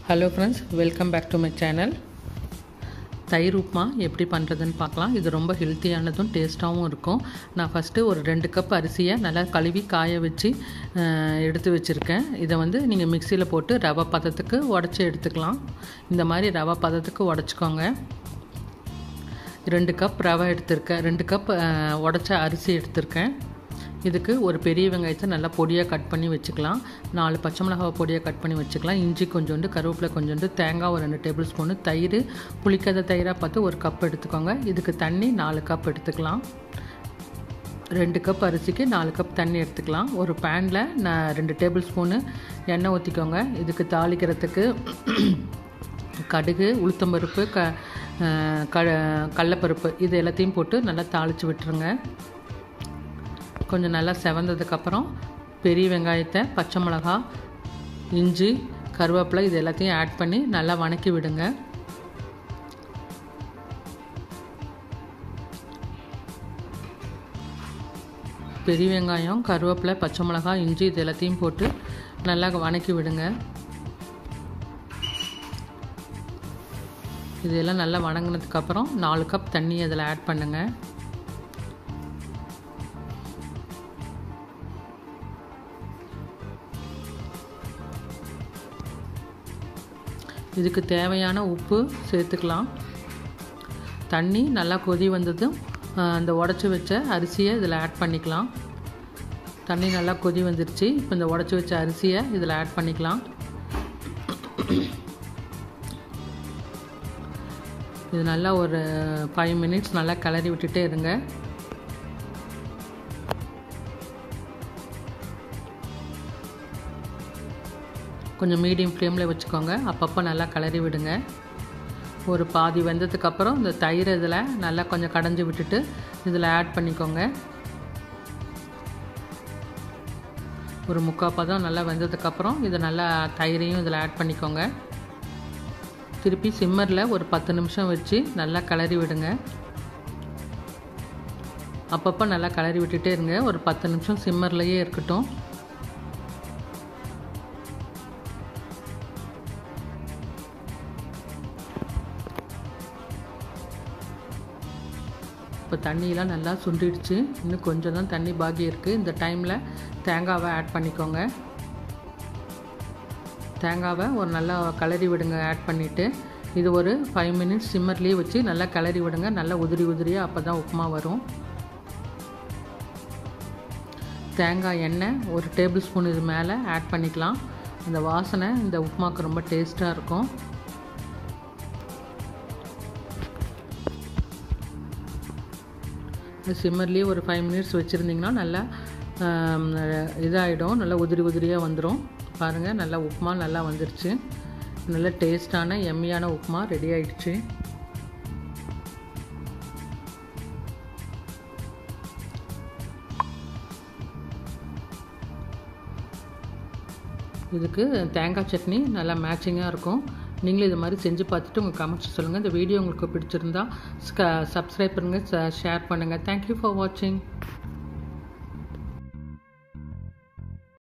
hello friends welcome back to my channel தயிர் உப்புமா எப்படி பண்ணுறதுன்னு பார்க்கலாம் இது ரொம்ப ஹெல்த்தியானதும் டேஸ்ட்டாகவும் இருக்கும் நான் ஃபஸ்ட்டு ஒரு ரெண்டு கப் அரிசியை நல்லா கழுவி காய வச்சு அஹ், எடுத்து வச்சுருக்கேன் இதை வந்து நீங்கள் மிக்சியில் போட்டு ரவை பதத்துக்கு உடச்சி எடுத்துக்கலாம் இந்த மாதிரி ரவை பதத்துக்கு உடச்சிக்கோங்க ரெண்டு கப் ரவை எடுத்திருக்கேன் ரெண்டு கப் உடச்ச அரிசி எடுத்திருக்கேன் இதுக்கு ஒரு பெரிய வெங்காயத்தை நல்லா பொடியாக கட் பண்ணி வச்சுக்கலாம் நாலு பச்சை மிளகாவை பொடியாக கட் பண்ணி வச்சுக்கலாம் இஞ்சி கொஞ்சோண்டு கருவேப்பிலை கொஞ்சோண்டு தேங்காய் ஒரு ரெண்டு டேபிள் ஸ்பூனு தயிர் புளிக்காத தயிராக பார்த்து ஒரு கப் எடுத்துக்கோங்க இதுக்கு தண்ணி நாலு கப் எடுத்துக்கலாம் ரெண்டு கப் அரிசிக்கு நாலு கப் தண்ணி எடுத்துக்கலாம் ஒரு பேனில் நான் ரெண்டு டேபிள் ஸ்பூனு எண்ணெய் ஊற்றிக்கோங்க இதுக்கு தாளிக்கிறதுக்கு கடுகு உளுத்தம்பருப்பு க அஹ் க கடலப்பருப்பு இது எல்லாத்தையும் போட்டு நல்லா தாளித்து விட்டுருங்க கொஞ்சம் நல்லா செவந்ததுக்கப்புறம் பெரிய வெங்காயத்தை பச்சை மிளகா இஞ்சி கருவேப்பிலை இது எல்லாத்தையும் ஆட் பண்ணி நல்லா வணக்கி விடுங்க பெரிய வெங்காயம் கருவேப்பிலை பச்சை மிளகா இஞ்சி இது எல்லாத்தையும் போட்டு நல்லா வணக்கி விடுங்க இதெல்லாம் நல்லா வணங்கினதுக்கப்புறம் நாலு கப் தண்ணி அதில் ஆட் பண்ணுங்கள் இதுக்கு தேவையான உப்பு சேர்த்துக்கலாம் தண்ணி நல்லா கொதி வந்ததும் ஆஹ், அந்த உடச்சி வச்ச அரிசியை இதில் ஆட் பண்ணிக்கலாம் தண்ணி நல்லா கொதி வந்துருச்சு இப்போ இந்த உடச்சி வச்ச அரிசியை இதில் ஆட் பண்ணிக்கலாம் இது நல்லா ஒரு ஃபைவ் மினிட்ஸ் நல்லா கிளறி விட்டுட்டே இருங்க கொஞ்சம் மீடியம் ஃப்ளேமில் வச்சுக்கோங்க அப்பப்போ நல்லா கிளறி விடுங்க ஒரு பாதி வெந்ததுக்கப்புறம் இந்த தயிர் இதில் நல்லா கொஞ்சம் கடைஞ்சி விட்டுட்டு இதில் ஆட் பண்ணிக்கோங்க ஒரு முக்கால் பதம் நல்லா வெந்ததுக்கப்புறம் இது நல்லா தயிரையும் இதில் ஆட் பண்ணிக்கோங்க திருப்பி சிம்மரில் ஒரு பத்து நிமிஷம் வச்சு நல்லா கிளறி விடுங்க அப்பப்போ நல்லா கிளறி விட்டுட்டே இருங்க ஒரு பத்து நிமிஷம் சிம்மர்லேயே இருக்கட்டும் இப்போ தண்ணியெலாம் நல்லா சுண்டிடுச்சு இன்னும் கொஞ்சம் தான் தண்ணி பாக்கி இருக்குது இந்த டைமில் தேங்காவை ஆட் பண்ணிக்கோங்க தேங்காவை ஒரு நல்லா கிளறி விடுங்க ஆட் பண்ணிவிட்டு இது ஒரு ஃபைவ் மினிட்ஸ் சிம்மர்லேயே வச்சு நல்லா கிளறி விடுங்க நல்லா உதிரி உதிரியாக அப்போ தான் உப்புமா வரும் தேங்காய் எண்ணெய் ஒரு டேபிள் ஸ்பூன் இது மேலே ஆட் பண்ணிக்கலாம் அந்த வாசனை இந்த உப்புமாவுக்கு ரொம்ப டேஸ்ட்டாக இருக்கும் சிம்மர்லேயே ஒரு ஃபைவ் மினிட்ஸ் வச்சுருந்திங்கன்னா நல்லா ஆம், இதாகிடும் நல்லா உதிரி உதிரியாக வந்துடும் பாருங்கள் நல்லா உப்புமா நல்லா வந்துருச்சு நல்ல டேஸ்டான எம்மியான உப்புமா ரெடி ஆயிடுச்சு இதுக்கு தேங்காய் சட்னி நல்லா மேட்சிங்காக இருக்கும் நீங்களும் இது மாதிரி செஞ்சு பார்த்துட்டு உங்கள் கமெண்ட்ஸ் சொல்லுங்கள் இந்த வீடியோ உங்களுக்கு பிடிச்சிருந்தா சப்ஸ்கிரைப் பண்ணுங்கள் ஷேர் பண்ணுங்கள் தேங்க்யூ ஃபார் வாட்சிங்